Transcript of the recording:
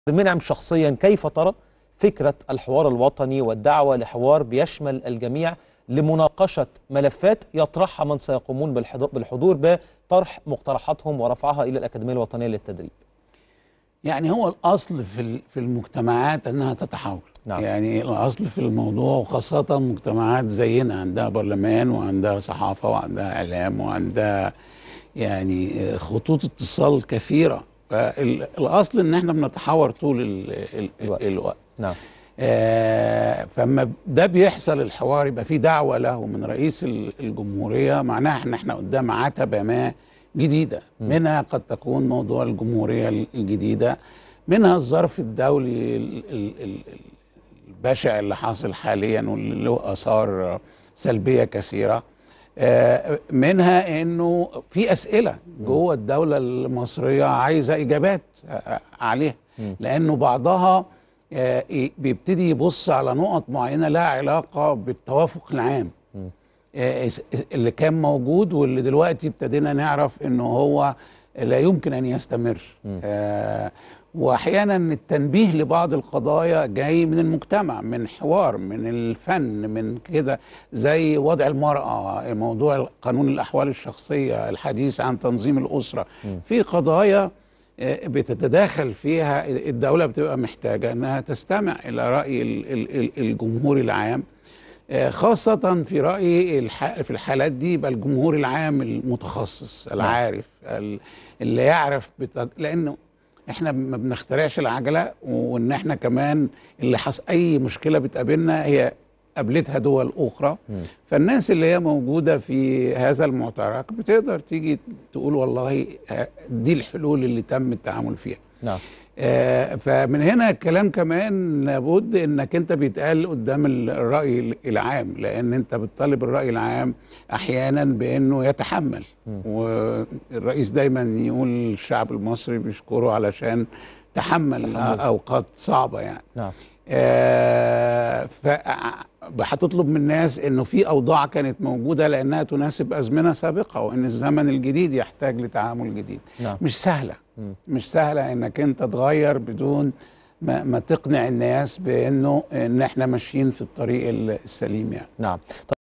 منعم شخصيا كيف ترى فكرة الحوار الوطني والدعوة لحوار بيشمل الجميع لمناقشة ملفات يطرحها من سيقومون بالحض- بالحضور بطرح مقترحاتهم ورفعها إلى الأكاديمية الوطنية للتدريب يعني هو الاصل في ال- في المجتمعات انها تتحاور نعم. يعني الاصل في الموضوع وخاصه مجتمعات زينا عندها برلمان وعندها صحافه وعندها اعلام وعندها يعني خطوط اتصال كثيره فالاصل ان احنا بنتحاور طول ال ال الوقت. الوقت, الوقت. نعم آه، فما ده بيحصل الحوار يبقى في دعوه له من رئيس ال- الجمهوريه معناها ان احنا قدام عتبه ما جديده منها قد تكون موضوع الجمهوريه ال- الجديده منها الظرف الدولي ال- ال- ال- البشع اللي حاصل حاليا واللي له اثار سلبيه كثيره آه، منها انه في اسئله جوه الدوله المصريه عايزه اجابات آه، عليها مم. لانه بعضها آه، ي- بيبتدي يبص على نقط معينه لها علاقه بالتوافق العام مم. آه، اس- اللي كان موجود واللي دلوقتي ابتدينا نعرف انه هو لا يمكن ان يستمر مم. آه، واحيانا التنبيه لبعض القضايا جاي من المجتمع من حوار من الفن من كده زي وضع المراه موضوع قانون الاحوال الشخصيه الحديث عن تنظيم الاسره مم. في قضايا آه، بتتداخل فيها الدوله بتبقى محتاجه انها تستمع الى راي ال- ال- ال- الجمهور العام آه، خاصة في رأيي الح- في الحالات دي يبقى الجمهور العام المتخصص العارف ال- اللي يعرف بت... لأنه احنا ما بنخترعش العجلة وان احنا كمان اللي حص... اي مشكلة بتقابلنا هي قابلتها دول اخرى مم. فالناس اللي هي موجودة في هذا المعترك بتقدر تيجي تقول والله آه، دي الحلول اللي تم التعامل فيها نعم آه، فمن هنا الكلام كمان لابد انك انت بيتقال قدام ال- الراي العام لان انت بتطالب الراي العام احيانا بانه يتحمل مم. والرئيس دايما يقول الشعب المصري بيشكره علشان تحمل تحمل. اوقات صعبه يعني نعم آه، ف- هتطلب من الناس انه في اوضاع كانت موجوده لانها تناسب ازمنه سابقه وان الزمن الجديد يحتاج لتعامل جديد نعم مش سهله مم. مش سهله انك انت تغير بدون ما, ما تقنع الناس بانه ان احنا ماشيين في الطريق السليم يعني نعم